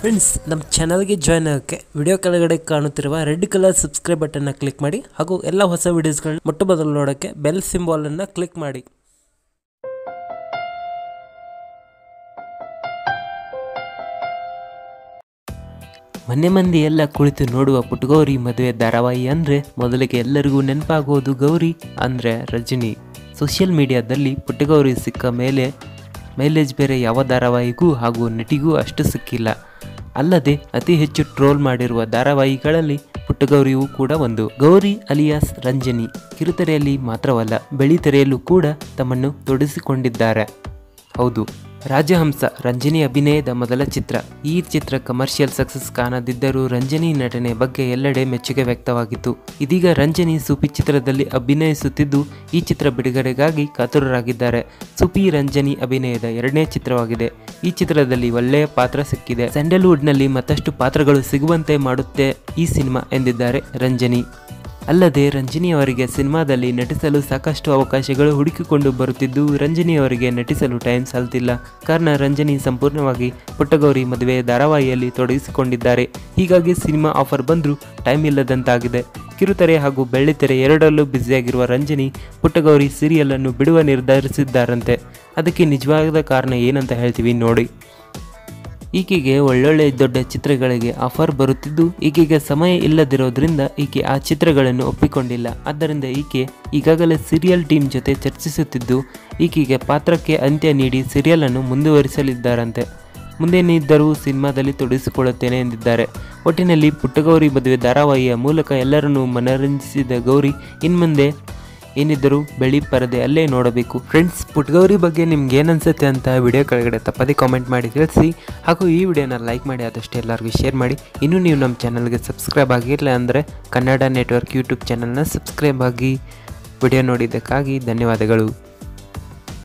friends ನಮ್ಮ ಚಾನಲ್ಗೆ join ಆಗೋಕ್ಕೆ ವಿಡಿಯೋ ಕೆಳಗಡೆ ಕಾಣುತ್ತಿರುವ ರೆಡ್ ಕಲರ್ ಸಬ್ಸ್ಕ್ರೈಬ್ ಬಟನ್ನ ಕ್ಲಿಕ್ ಮಾಡಿ ಹಾಗೂ ಎಲ್ಲ ಹೊಸ ವಿಡಿಯೋಸ್ಗಳನ್ನ ಮೊಟ್ಟ ಮೊದಲು ನೋಡೋಕ್ಕೆ ಬೆಲ್ ಸಿಂಬಾಲನ್ನು ಕ್ಲಿಕ್ ಮಾಡಿ ಮನೆ ಮಂದಿ ಎಲ್ಲ ಕುಳಿತು ನೋಡುವ ಪುಟ್ಟಗೌರಿ ಮದುವೆ ಧಾರಾವಾಹಿ ಅಂದರೆ ಮೊದಲಿಗೆ ಎಲ್ಲರಿಗೂ ನೆನಪಾಗೋದು ಗೌರಿ ಅಂದರೆ ರಜನಿ ಸೋಷಿಯಲ್ ಮೀಡಿಯಾದಲ್ಲಿ ಪುಟ್ಟಗೌರಿ ಸಿಕ್ಕ ಮೇಲೆ ಮೈಲೇಜ್ ಬೇರೆ ಯಾವ ಧಾರಾವಾಹಿಗೂ ಹಾಗೂ ನಟಿಗೂ ಅಷ್ಟು ಸಿಕ್ಕಿಲ್ಲ ಅಲ್ಲದೆ ಅತಿ ಹೆಚ್ಚು ಟ್ರೋಲ್ ಮಾಡಿರುವ ಧಾರಾವಾಹಿಗಳಲ್ಲಿ ಪುಟ್ಟಗೌರಿಯೂ ಕೂಡ ಒಂದು ಗೌರಿ ಅಲಿಯಾಸ್ ರಂಜನಿ ಕಿರುತೆರೆಯಲ್ಲಿ ಮಾತ್ರವಲ್ಲ ಬೆಳಿತೆರೆಯಲ್ಲೂ ಕೂಡ ತಮ್ಮನ್ನು ತೊಡಗಿಸಿಕೊಂಡಿದ್ದಾರೆ ಹೌದು ರಾಜಹಂಸ ರಂಜನಿ ಅಭಿನಯದ ಮೊದಲ ಚಿತ್ರ ಈ ಚಿತ್ರ ಕಮರ್ಷಿಯಲ್ ಸಕ್ಸಸ್ ಕಾಣದಿದ್ದರೂ ರಂಜನಿ ನಟನೆ ಬಗ್ಗೆ ಎಲ್ಲೆಡೆ ಮೆಚ್ಚುಗೆ ವ್ಯಕ್ತವಾಗಿತ್ತು ಇದೀಗ ರಂಜನಿ ಸುಪಿ ಚಿತ್ರದಲ್ಲಿ ಅಭಿನಯಿಸುತ್ತಿದ್ದು ಈ ಚಿತ್ರ ಬಿಡುಗಡೆಗಾಗಿ ಕಾತುರರಾಗಿದ್ದಾರೆ ಸುಪಿ ರಂಜನಿ ಅಭಿನಯದ ಎರಡನೇ ಚಿತ್ರವಾಗಿದೆ ಈ ಚಿತ್ರದಲ್ಲಿ ಒಳ್ಳೆಯ ಪಾತ್ರ ಸಿಕ್ಕಿದೆ ಸ್ಯಾಂಡಲ್ವುಡ್ನಲ್ಲಿ ಮತ್ತಷ್ಟು ಪಾತ್ರಗಳು ಸಿಗುವಂತೆ ಮಾಡುತ್ತೆ ಈ ಸಿನಿಮಾ ಎಂದಿದ್ದಾರೆ ರಂಜನಿ ಅಲ್ಲದೆ ರಂಜನಿ ಅವರಿಗೆ ಸಿನಿಮಾದಲ್ಲಿ ನಟಿಸಲು ಸಾಕಷ್ಟು ಅವಕಾಶಗಳು ಹುಡುಕಿಕೊಂಡು ಬರುತ್ತಿದ್ದು ರಂಜನಿ ಅವರಿಗೆ ನಟಿಸಲು ಟೈಮ್ ಸಾಲ್ತಿಲ್ಲ ಕಾರಣ ರಂಜನಿ ಸಂಪೂರ್ಣವಾಗಿ ಪುಟ್ಟಗೌರಿ ಮದುವೆ ಧಾರಾವಾಹಿಯಲ್ಲಿ ತೊಡಗಿಸಿಕೊಂಡಿದ್ದಾರೆ ಹೀಗಾಗಿ ಸಿನಿಮಾ ಆಫರ್ ಬಂದರೂ ಟೈಮ್ ಇಲ್ಲದಂತಾಗಿದೆ ಕಿರುತೆರೆ ಹಾಗೂ ಬೆಳ್ಳಿತೆರೆ ಎರಡರಲ್ಲೂ ಬ್ಯುಸಿಯಾಗಿರುವ ರಂಜನಿ ಪುಟ್ಟಗೌರಿ ಸೀರಿಯಲ್ ಅನ್ನು ಬಿಡುವ ನಿರ್ಧರಿಸಿದ್ದಾರಂತೆ ಅದಕ್ಕೆ ನಿಜವಾದ ಕಾರಣ ಏನಂತ ಹೇಳ್ತೀವಿ ನೋಡಿ ಈಕೆಗೆ ಒಳ್ಳೊಳ್ಳೆ ದೊಡ್ಡ ಚಿತ್ರಗಳಿಗೆ ಆಫರ್ ಬರುತ್ತಿದ್ದು ಈಕೆಗೆ ಸಮಯ ಇಲ್ಲದಿರೋದ್ರಿಂದ ಈಕೆ ಆ ಚಿತ್ರಗಳನ್ನು ಒಪ್ಪಿಕೊಂಡಿಲ್ಲ ಆದ್ದರಿಂದ ಈಕೆ ಈಗಾಗಲೇ ಸೀರಿಯಲ್ ಟೀಮ್ ಜೊತೆ ಚರ್ಚಿಸುತ್ತಿದ್ದು ಈಕೆಗೆ ಪಾತ್ರಕ್ಕೆ ಅಂತ್ಯ ನೀಡಿ ಸೀರಿಯಲ್ ಅನ್ನು ಮುಂದುವರಿಸಲಿದ್ದಾರಂತೆ ಮುಂದೇನಿದ್ದರೂ ಸಿನಿಮಾದಲ್ಲಿ ತೊಡಗಿಸಿಕೊಳ್ಳುತ್ತೇನೆ ಎಂದಿದ್ದಾರೆ ಒಟ್ಟಿನಲ್ಲಿ ಪುಟ್ಟಗೌರಿ ಮದುವೆ ಧಾರಾವಾಹಿಯ ಮೂಲಕ ಎಲ್ಲರನ್ನೂ ಮನರಂಜಿಸಿದ ಗೌರಿ ಇನ್ಮುಂದೆ ಏನಿದ್ದರೂ ಬೆಳಿ ಪರದೆ ಅಲ್ಲೇ ನೋಡಬೇಕು ಫ್ರೆಂಡ್ಸ್ ಪುಟ್ಗೌರಿ ಬಗ್ಗೆ ನಿಮ್ಗೆ ಏನನ್ಸುತ್ತೆ ಅಂತ ವಿಡಿಯೋ ಕೆಳಗಡೆ ತಪ್ಪದೇ ಕಾಮೆಂಟ್ ಮಾಡಿ ತಿಳಿಸಿ ಹಾಗೂ ಈ ವಿಡಿಯೋನ ಲೈಕ್ ಮಾಡಿ ಆದಷ್ಟು ಎಲ್ಲರಿಗೂ ಶೇರ್ ಮಾಡಿ ಇನ್ನೂ ನೀವು ನಮ್ಮ ಚಾನಲ್ಗೆ ಸಬ್ಸ್ಕ್ರೈಬ್ ಆಗಿರಲಿಲ್ಲ ಅಂದರೆ ಕನ್ನಡ ನೆಟ್ವರ್ಕ್ ಯೂಟ್ಯೂಬ್ ಚಾನಲ್ನ ಸಬ್ಸ್ಕ್ರೈಬ್ ಆಗಿ ವಿಡಿಯೋ ನೋಡಿದ್ದಕ್ಕಾಗಿ ಧನ್ಯವಾದಗಳು